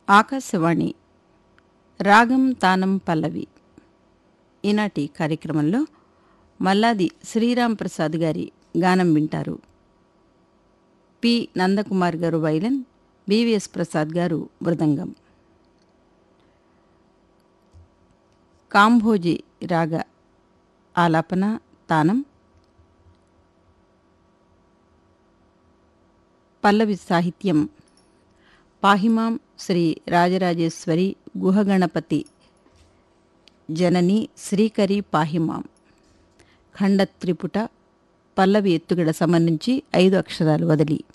ఆకాశవాణి రాగం తానం పల్లవి ఈనాటి కార్యక్రమంలో మల్లాది శ్రీరామ్ ప్రసాద్ గారి గానం వింటారు పి నందకుమార్ గారు వైలన్ బివిఎస్ ప్రసాద్ గారు మృదంగం కాంభోజి రాగ ఆలాపన తానం పల్లవి సాహిత్యం పాహిమాం శ్రీ రాజరాజేశ్వరి గుహగణపతి జనని శ్రీకరి పాహిమాం ఖండ త్రిపుట పల్లవి ఎత్తుగడ సంబంధించి ఐదు అక్షరాలు వదిలి